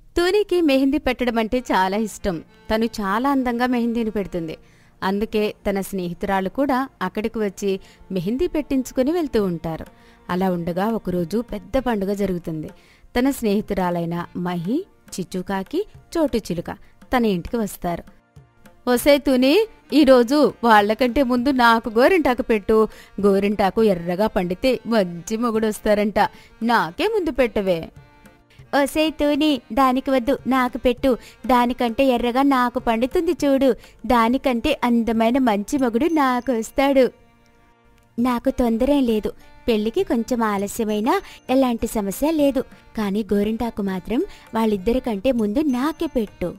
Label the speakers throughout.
Speaker 1: తూనికి మెహందీ పెట్టడం అంటే చాలా ఇష్టం తను చాలా అందంగా మెహందీని పెడుతుంది అందుకే తన స్నేహితురాలు కూడా అక్కడికి వచ్చి మెహందీ పెట్టించుకుని వెళ్తూ ఉంటారు అలా ఉండగా ఒకరోజు పెద్ద పండుగ జరుగుతుంది తన స్నేహితురాలైన మహి చిచ్చుకాకి చోటు చిలుక తన ఇంటికి వస్తారు ఒసే తుని ఈరోజు వాళ్ళకంటే ముందు నాకు గోరింటాకు పెట్టు గోరింటాకు ఎర్రగా పండితే మంచి మొగుడు వస్తారంట నాకే ముందు పెట్టవే ఒసే తూని దానికి వద్దు నాకు పెట్టు దానికంటే ఎర్రగా నాకు పండుతుంది చూడు దానికంటే అందమైన మంచి మొగుడు నాకు వస్తాడు నాకు తొందరేం లేదు పెళ్లికి కొంచెం ఆలస్యమైనా ఎలాంటి సమస్య లేదు కానీ గోరింటాకు మాత్రం వాళ్ళిద్దరికంటే ముందు నాకే పెట్టు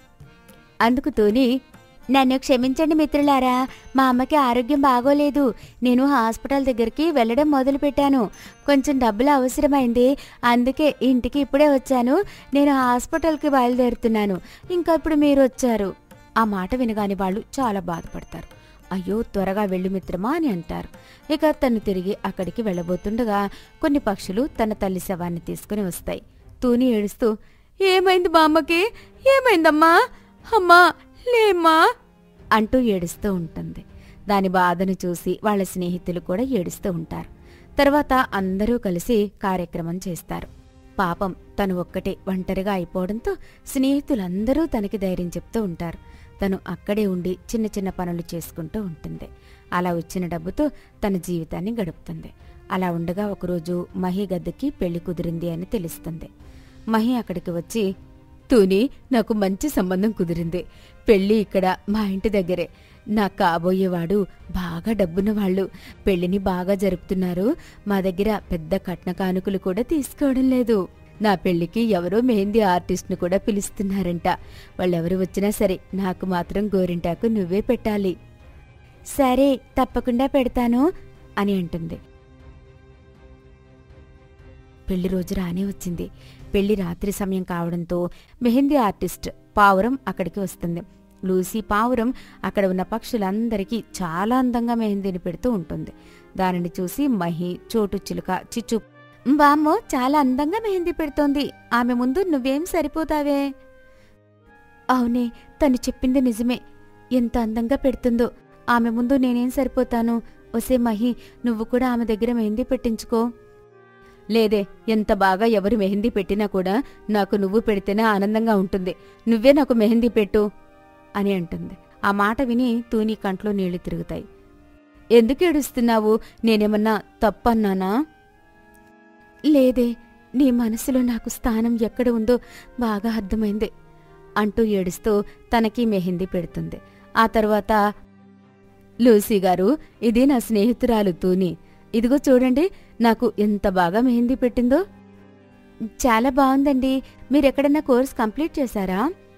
Speaker 1: అందుకు తూని నన్ను క్షమించండి మిత్రులారా మా అమ్మకి ఆరోగ్యం బాగోలేదు నేను హాస్పిటల్ దగ్గరికి వెళ్ళడం మొదలుపెట్టాను కొంచెం డబ్బులు అవసరమైంది అందుకే ఇంటికి ఇప్పుడే వచ్చాను నేను హాస్పిటల్కి బయలుదేరుతున్నాను ఇంకా ఇప్పుడు మీరు వచ్చారు ఆ మాట వినగానే వాళ్ళు చాలా బాధపడతారు అయ్యో త్వరగా వెళ్ళు మిత్రమా అని అంటారు ఇక తను తిరిగి అక్కడికి వెళ్ళబోతుండగా కొన్ని పక్షులు తన తల్లి శవాన్ని తీసుకుని వస్తాయి తూని ఏడుస్తూ ఏమైంది బామ్మకి ఏమైందమ్మా అమ్మా లేమ్మా అంటూ ఏడుస్తూ ఉంటుంది దాని బాధను చూసి వాళ్ళ స్నేహితులు కూడా ఏడుస్తూ ఉంటారు తర్వాత అందరూ కలిసి కార్యక్రమం చేస్తారు పాపం తను ఒక్కటే ఒంటరిగా అయిపోవడంతో స్నేహితులందరూ తనకి ధైర్యం చెప్తూ ఉంటారు తను అక్కడే ఉండి చిన్న చిన్న పనులు చేసుకుంటూ ఉంటుంది అలా వచ్చిన డబ్బుతో తన జీవితాన్ని గడుపుతుంది అలా ఉండగా ఒకరోజు మహి గద్దకి పెళ్లి కుదిరింది అని తెలుస్తుంది మహి అక్కడికి వచ్చి తూని నాకు మంచి సంబంధం కుదిరింది పెళ్లి ఇక్కడ మా ఇంటి దగ్గరే నా కాబోయేవాడు బాగా డబ్బున్న వాళ్ళు పెళ్లిని బాగా జరుపుతున్నారు మా దగ్గర పెద్ద కట్న కానుకలు కూడా తీసుకోవడం లేదు నా పెళ్లికి ఎవరో మెహందీ ఆర్టిస్ట్ను కూడా పిలుస్తున్నారంట వాళ్ళెవరు వచ్చినా సరే నాకు మాత్రం గోరింటాకు నువ్వే పెట్టాలి సరే తప్పకుండా పెడతాను అని అంటుంది పెళ్లి రోజు రానే వచ్చింది పెళ్లి రాత్రి సమయం కావడంతో మెహందీ ఆర్టిస్ట్ పావురం అక్కడికి వస్తుంది లూసీ పావురం అక్కడ ఉన్న పక్షులందరికీ చాలా అందంగా మెహందీని పెడుతూ ఉంటుంది దానిని చూసి మహి చోటు చిలుక చిచ్చు బామ్మో చాలా అందంగా మెహందీ పెడుతోంది ఆమె ముందు నువ్వేం సరిపోతావే అవునే తను చెప్పింది నిజమే ఎంత అందంగా పెడుతుందో ఆమె ముందు నేనేం సరిపోతాను ఒసే మహి నువ్వు కూడా ఆమె దగ్గర మెహందీ పెట్టించుకో లేదే ఎంత బాగా ఎవరు మెహందీ పెట్టినా కూడా నాకు నువ్వు పెడితేనే ఆనందంగా ఉంటుంది నువ్వే నాకు మెహందీ పెట్టు అని అంటుంది ఆ మాట విని తూని కంట్లో నీళ్లు తిరుగుతాయి ఎందుకు ఏడుస్తున్నావు నేనేమన్నా తప్పన్నానా లేదే నీ మనసులో నాకు స్థానం ఎక్కడ ఉందో బాగా అర్థమైంది అంటూ ఏడుస్తూ తనకి మెహందీ పెడుతుంది ఆ తర్వాత లూసీ గారు ఇది నా స్నేహితురాలు తూని ఇదిగో చూడండి నాకు ఎంత బాగా మెహందీ పెట్టిందో చాలా బాగుందండి మీరెక్కడన్నా కోర్స్ కంప్లీట్ చేశారా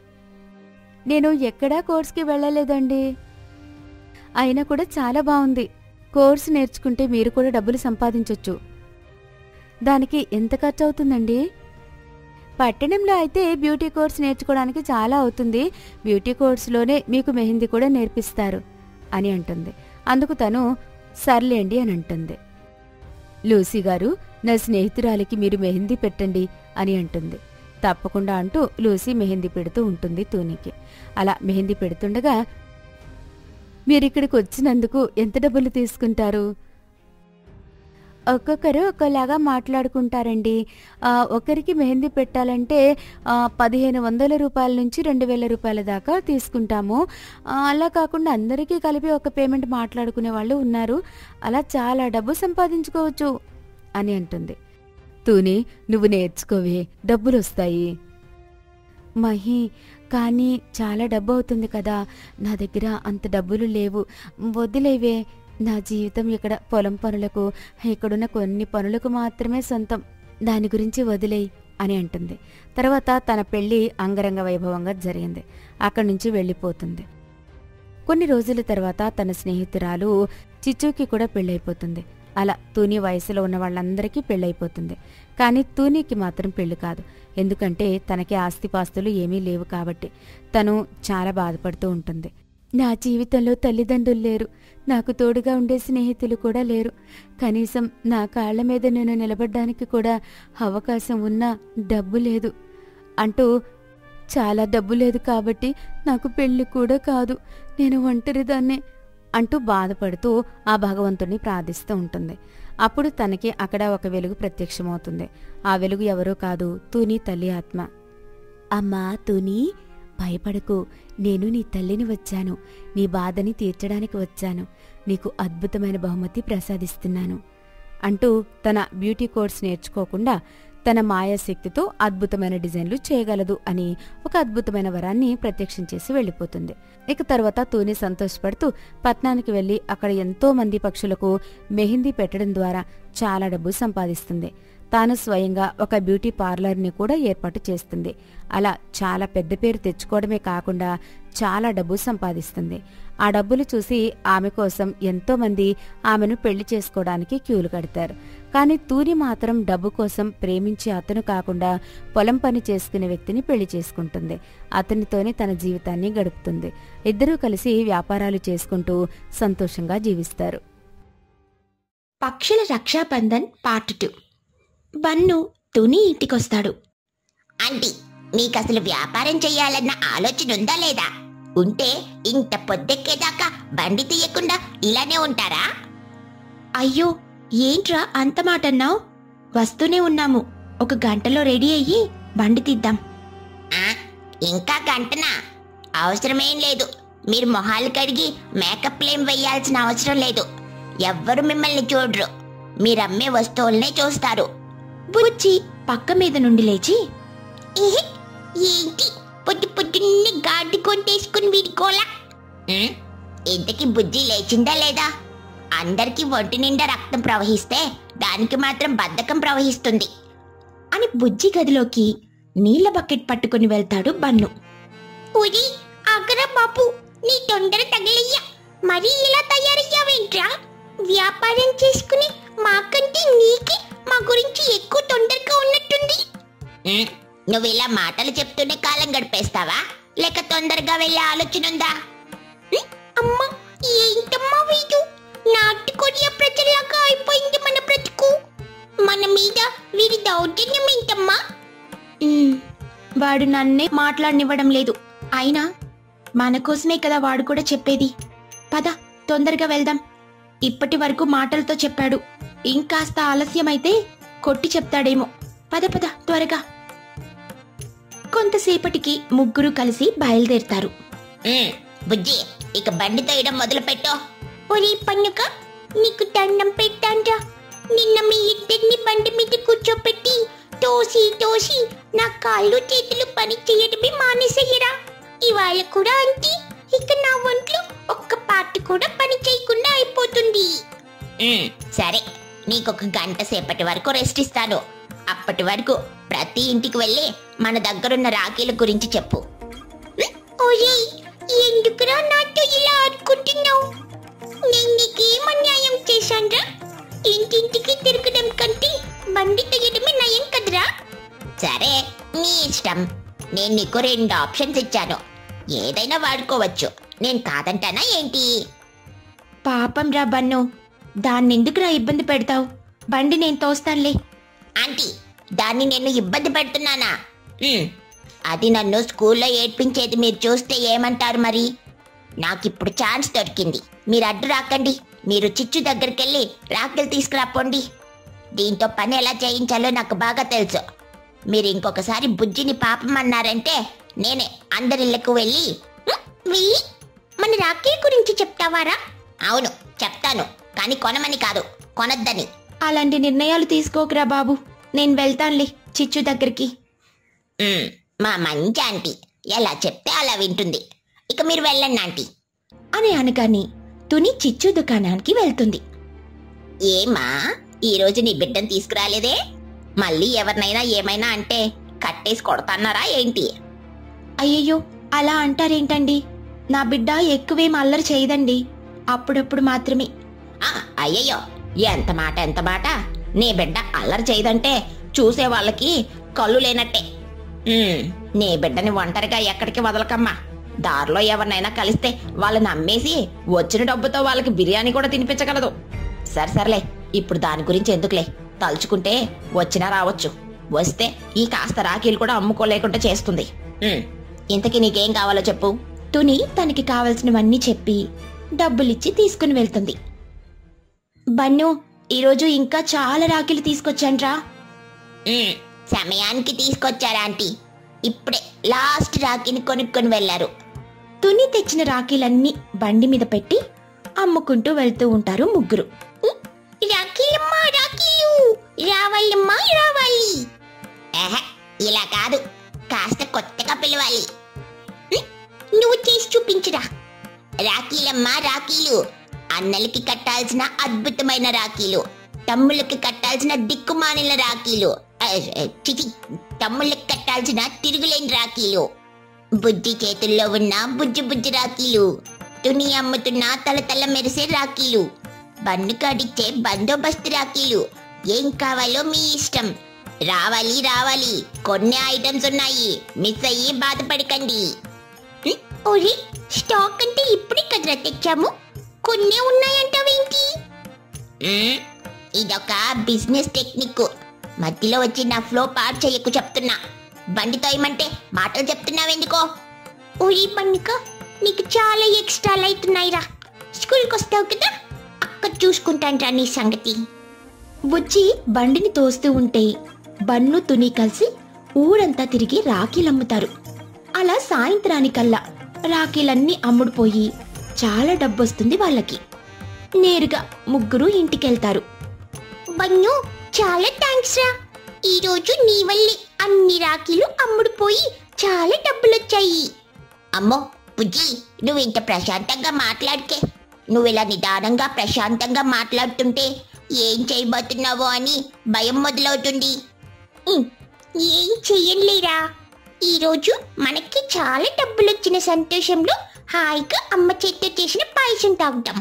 Speaker 1: నేను ఎక్కడా కోర్స్కి వెళ్ళలేదండి అయినా కూడా చాలా బాగుంది కోర్స్ నేర్చుకుంటే మీరు కూడా డబ్బులు సంపాదించొచ్చు దానికి ఎంత ఖర్చు అవుతుందండి పట్టణంలో అయితే బ్యూటీ కోర్స్ నేర్చుకోవడానికి చాలా అవుతుంది బ్యూటీ కోర్సులోనే మీకు మెహందీ కూడా నేర్పిస్తారు అని అంటుంది అందుకు తను సర్లేండి అని అంటుంది లూసీ గారు నా స్నేహితురాలికి మీరు మెహందీ పెట్టండి అని అంటుంది తప్పకుండా అంటూ లూసీ మెహందీ పెడుతూ ఉంటుంది తూనికి అలా మెహందీ పెడుతుండగా మీరిక్కడికి వచ్చినందుకు ఎంత డబ్బులు తీసుకుంటారు ఒక్కొక్కరు ఒక్కోలాగా మాట్లాడుకుంటారండి ఆ, ఒకరికి మెహందీ పెట్టాలంటే ఆ, పదిహేను వందల రూపాయల నుంచి రెండు వేల రూపాయల దాకా తీసుకుంటాము ఆ, అలా కాకుండా అందరికీ కలిపి ఒక పేమెంట్ మాట్లాడుకునే వాళ్ళు ఉన్నారు అలా చాలా డబ్బు సంపాదించుకోవచ్చు అని అంటుంది తూని నువ్వు నేర్చుకోవే డబ్బులు వస్తాయి మహి కానీ చాలా డబ్బు అవుతుంది కదా నా దగ్గర అంత డబ్బులు లేవు వదిలేవే నా జీవితం ఇక్కడ పొలం పనులకు ఇక్కడున్న కొన్ని పనులకు మాత్రమే సొంతం దాని గురించి వదిలేయి అని అంటుంది తర్వాత తన పెళ్లి అంగరంగ వైభవంగా జరిగింది అక్కడి నుంచి వెళ్ళిపోతుంది కొన్ని రోజుల తర్వాత తన స్నేహితురాలు చిచ్చుకి కూడా పెళ్ళైపోతుంది అలా తూని వయసులో ఉన్న వాళ్ళందరికీ పెళ్ళైపోతుంది కానీ తూనీకి మాత్రం పెళ్లి కాదు ఎందుకంటే తనకి ఆస్తిపాస్తులు ఏమీ లేవు కాబట్టి తను చాలా బాధపడుతూ ఉంటుంది నా జీవితంలో తల్లిదండ్రులు లేరు నాకు తోడుగా ఉండే స్నేహితులు కూడా లేరు కనీసం నా కాళ్ల మీద నేను నిలబడ్డానికి కూడా అవకాశం ఉన్నా డబ్బు లేదు అంటూ చాలా డబ్బు లేదు కాబట్టి నాకు పెళ్లి కూడా కాదు నేను ఒంటరిదాన్నే అంటూ బాధపడుతూ ఆ భగవంతుణ్ణి ప్రార్థిస్తూ ఉంటుంది అప్పుడు తనకి అక్కడ ఒక వెలుగు ప్రత్యక్షమవుతుంది ఆ వెలుగు ఎవరో కాదు తూని తల్లి ఆత్మ అమ్మా తూని భయపడకు నేను నీ తల్లిని వచ్చాను నీ బాధని తీర్చడానికి వచ్చాను నీకు అద్భుతమైన బహుమతి ప్రసాదిస్తున్నాను అంటూ తన బ్యూటీ కోర్స్ నేర్చుకోకుండా తన మాయాశక్తితో అద్భుతమైన డిజైన్లు చేయగలదు అని ఒక అద్భుతమైన వరాన్ని ప్రత్యక్షం చేసి వెళ్ళిపోతుంది ఇక తర్వాత తూని సంతోషపడుతూ పట్నానికి వెళ్లి అక్కడ ఎంతో మంది పక్షులకు మెహిందీ పెట్టడం ద్వారా చాలా డబ్బు సంపాదిస్తుంది తాను స్వయంగా ఒక బ్యూటీ పార్లర్ని కూడా ఏర్పాటు చేస్తుంది అలా చాలా పెద్ద పేరు తెచ్చుకోవడమే కాకుండా చాలా డబ్బు సంపాదిస్తుంది ఆ డబ్బులు చూసి ఆమె కోసం ఎంతో మంది ఆమెను పెళ్లి చేసుకోవడానికి క్యూలు కడతారు కానీ తూరి మాత్రం డబ్బు కోసం ప్రేమించే అతను కాకుండా పొలం పని చేసుకునే వ్యక్తిని పెళ్లి చేసుకుంటుంది అతనితోనే తన జీవితాన్ని గడుపుతుంది ఇద్దరూ కలిసి వ్యాపారాలు చేసుకుంటూ సంతోషంగా జీవిస్తారు
Speaker 2: పక్షుల రక్షాబంధన్ పార్ట్ టూ బన్ను తుని ఇంటికొస్తాడు
Speaker 3: ఆంటీ మీకు అసలు వ్యాపారం చేయాలన్న ఆలోచన ఉందా లేదా ఉంటే ఇంత పొద్దెక్కేదాకా బండి తీయకుండా ఇలానే ఉంటారా
Speaker 2: అయ్యో ఏంట్రా అంత మాటన్నావు వస్తూనే ఉన్నాము ఒక గంటలో రెడీ అయ్యి బండి తీద్దాం
Speaker 3: ఆ, ఇంకా గంటనా అవసరమేం లేదు మీరు మొహాలు కడిగి మేకప్ ఏం వేయాల్సిన అవసరం లేదు ఎవ్వరు మిమ్మల్ని చూడరు మీరమ్మే వస్తువులనే చూస్తారు
Speaker 2: బుచ్చి పక్క మీద నుండి లేచి
Speaker 3: ఇహి, ఏంటి పొద్దు పొద్దున్నే గాడి కొంటేసుకుని వీడుకోలా ఉం? ఇంతకి బుద్ధి లేచిందా లేదా అందరికీ ఒంటి నిండా రక్తం ప్రవహిస్తే దానికి మాత్రం బద్ధకం ప్రవహిస్తుంది
Speaker 2: అని బుజ్జి గదిలోకి నీళ్ల బకెట్ పట్టుకుని వెళ్తాడు బన్ను
Speaker 3: ఉరి ఆగరా బాబు నీ తొందర తగిలయ్యా మరీ ఇలా తయారయ్యావేంట్రా వ్యాపారం చేసుకుని మాకంటే నీకే మా గురించి ఎక్కువ తొందరగా ఉన్నట్టుంది నువ్వు ఇలా మాటలు చెప్తూనే కాలం గడిపేస్తావా లేక తొందరగా వెళ్ళే ఆలోచన ఉందా ఉం? అమ్మా ఏంటమ్మా వీడు నాటు కొరియా ప్రజలాగా అయిపోయింది మన బ్రతుకు మన మీద వీడి దౌర్జన్యం ఏంటమ్మా
Speaker 2: "ఉమ్, వాడు నన్నే మాట్లాడనివ్వడం లేదు అయినా మన కోసమే కదా వాడు కూడా చెప్పేది పద తొందరగా వెళ్దాం ఇప్పటి వరకు మాటలతో చెప్పాడు ఇంకాస్త ఆలస్యమైతే కొట్టి చెప్తాడేమో పద పద త్వరగా కొంతసేపటికి ముగ్గురు కలిసి బయలుదేరతారు
Speaker 3: ఉమ్, బుజ్జి ఇక బండి తోయడం మొదలు పెట్టు ఒరే పన్నుక నీకు దండం పెట్టాండ్రా నిన్న మీ ఇద్దరిని బండి మీద కూర్చోపెట్టి తోసి తోసి నా కాళ్ళు చేతులు పని చేయడమే మానేసయ్యరా ఇవాళ కూడా అంతే ఇక నా ఒంట్లో ఒక్క పార్ట్ కూడా పని చేయకుండా అయిపోతుంది సరే నీకొక గంట సేపటి వరకు రెస్ట్ ఇస్తాను అప్పటి వరకు ప్రతి ఇంటికి వెళ్ళి మన దగ్గరున్న రాఖీల గురించి చెప్పు ఓయ్ ఎందుకురా నాతో ఇలా ఆడుకుంటున్నావు నేను నీకేం అన్యాయం చేశాన్రా ఇంటింటికి తిరగడం కంటే బండి తీయడమే నయం కదరా సరే నీ ఇష్టం నేను నీకు రెండు ఆప్షన్స్ ఇచ్చాను ఏదైనా వాడుకోవచ్చు నేను కాదంటానా ఏంటి
Speaker 2: పాపం రా బన్ను దాన్నెందుకురా ఇబ్బంది పెడతావు బండి నేను తోస్తానులే
Speaker 3: ఆంటీ దాన్ని నేను ఇబ్బంది పెడుతున్నానా ఉమ్, అది నన్ను స్కూల్లో ఏడ్పించేది మీరు చూస్తే ఏమంటారు మరి నాకిప్పుడు ఛాన్స్ దొరికింది మీరు అడ్డు రాకండి మీరు చిచ్చు దగ్గరికి వెళ్ళి రాకెలు తీసుకురాపోండి దీంతో పని ఎలా చేయించాలో నాకు బాగా తెలుసు మీరు ఇంకొకసారి బుజ్జిని పాపం అన్నారంటే నేనే అందరిళ్ళకు వెళ్ళి "ఉమ్, వెళ్ళి మన రాఖీ గురించి చెప్తావారా అవును చెప్తాను కానీ కొనమని కాదు కొనొద్దని
Speaker 2: అలాంటి నిర్ణయాలు తీసుకోకురా బాబు నేను వెళ్తానులే చిచ్చు దగ్గరికి
Speaker 3: మ్మ్. మా మంచి ఆంటీ ఎలా చెప్తే అలా వింటుంది ఇక మీరు వెళ్ళండి ఆంటీ
Speaker 2: అని అనగానే తుని చిచ్చు దుకాణానికి వెళ్తుంది
Speaker 3: ఏమా ఈ రోజు నీ బిడ్డను తీసుకురాలేదే మళ్ళీ ఎవరినైనా ఏమైనా అంటే కట్టేసి కొడతన్నారా ఏంటి
Speaker 2: అయ్యయ్యో అలా అంటారేంటండి నా బిడ్డ ఎక్కువేం అల్లరి చేయదండి అప్పుడప్పుడు మాత్రమే
Speaker 3: ఆ, అయ్యయ్యో ఎంత మాట ఎంత మాట నీ బిడ్డ అల్లరి చేయదంటే చూసే వాళ్ళకి కళ్ళు లేనట్టే మ్మ్. నీ బిడ్డని ఒంటరిగా ఎక్కడికి వదలకమ్మా దారిలో ఎవరినైనా కలిస్తే వాళ్ళని అమ్మేసి వచ్చిన డబ్బుతో వాళ్ళకి బిర్యానీ కూడా తినిపించగలదు సరే సర్లే ఇప్పుడు దాని గురించి ఎందుకులే తలుచుకుంటే వచ్చినా రావచ్చు
Speaker 2: వస్తే ఈ కాస్త రాఖీలు కూడా అమ్ముకోలేకుండా చేస్తుంది
Speaker 3: ఉమ్, ఇంతకీ నీకేం కావాలో చెప్పు
Speaker 2: తుని తనకి కావలసినవన్నీ చెప్పి డబ్బులిచ్చి తీసుకుని వెళ్తుంది బన్ను ఈరోజు ఇంకా చాలా రాఖీలు తీసుకొచ్చాన్రా
Speaker 3: ఉమ్, సమయానికి తీసుకొచ్చారా ఆంటీ ఇప్పుడే లాస్ట్ రాఖీని కొనుక్కొని వెళ్ళారు
Speaker 2: తుని తెచ్చిన రాఖీలన్నీ బండి మీద పెట్టి అమ్ముకుంటూ వెళ్తూ ఉంటారు ముగ్గురు
Speaker 3: రాఖీలమ్మా రాఖీలు రావాలమ్మా రావాలి ఆహా, ఇలా కాదు కాస్త కొత్తగా పిలవాలి ఉమ్, నువ్వు చేసి చూపించురా రాఖీలమ్మా రాఖీలు అన్నలకి కట్టాల్సిన అద్భుతమైన రాఖీలు తమ్ముళ్ళకి కట్టాల్సిన దిక్కుమాలిన రాఖీలు ఆ, ఆ, చిచి తమ్ముళ్ళకి కట్టాల్సిన తిరుగులేని రాఖీలు బుజ్జి చేతుల్లో ఉన్న బుజ్జి బుజ్జి రాఖీలు తుని అమ్ముతున్న తల తల మెరిసే రాఖీలు బన్ను కాడిచ్చే బందోబస్తు రాఖీలు ఏం కావాలో మీ ఇష్టం రావాలి రావాలి కొన్ని ఐటమ్స్ ఉన్నాయి మిస్ అయ్యి బాధపడకండి హ్మ్, ఓరి స్టాక్ అంటే ఇప్పుడే కదరా తెచ్చాము కొన్ని ఉన్నాయంటావేంటి హ్మ్, ఇదొక బిజినెస్ టెక్నిక్ మధ్యలో వచ్చి నా ఫ్లో పాడు చెయ్యకు చెప్తున్నా బండి తోయమంటే మాటలు చెప్తున్నావెందుకో ఓరి పన్నుక నీకు చాలా ఎక్స్ట్రాలు అవుతున్నాయిరా స్కూల్కి వస్తావు కదా అక్క చూసుకుంటాంట్రా నీ సంగతి
Speaker 2: బుజ్జి బండిని తోస్తూ ఉంటే బన్ను తుని కలిసి ఊరంతా తిరిగి రాఖీలమ్ముతారు అలా సాయంత్రానికల్లా రాఖీలన్నీ అమ్ముడుపోయి చాలా డబ్బొస్తుంది వాళ్ళకి నేరుగా ముగ్గురు ఇంటికెళ్తారు
Speaker 3: బన్ను చాలా థ్యాంక్స్ రా ఈరోజు నీ వల్లే అన్ని రాఖీలు అమ్ముడుపోయి చాలా డబ్బులొచ్చాయి అమ్మో బుజ్జి నువ్వు ఇంత ప్రశాంతంగా మాట్లాడికే నువ్వు ఇలా నిదానంగా ప్రశాంతంగా మాట్లాడుతుంటే ఏం చేయబోతున్నావో అని భయం మొదలవుతుంది ఉమ్, ఏం చెయ్యలేరా ఈరోజు మనకి చాలా డబ్బులొచ్చిన సంతోషంలో హాయిగా అమ్మ చేత్తో చేసిన పాయసం తాగుతాం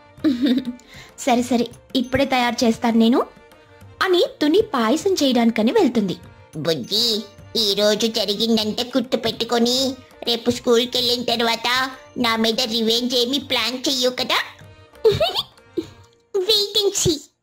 Speaker 2: సరే సరే ఇప్పుడే తయారు చేస్తాను నేను అని తుని పాయసం చేయడానికని వెళ్తుంది
Speaker 3: బుజ్జి ఈ రోజు జరిగిందంటే గుర్తు పెట్టుకొని రేపు స్కూల్కి వెళ్ళిన తర్వాత నా మీద రివెంజ్ ఏమి ప్లాన్ చెయ్యు కదా వెయిట్ అండ్ సీ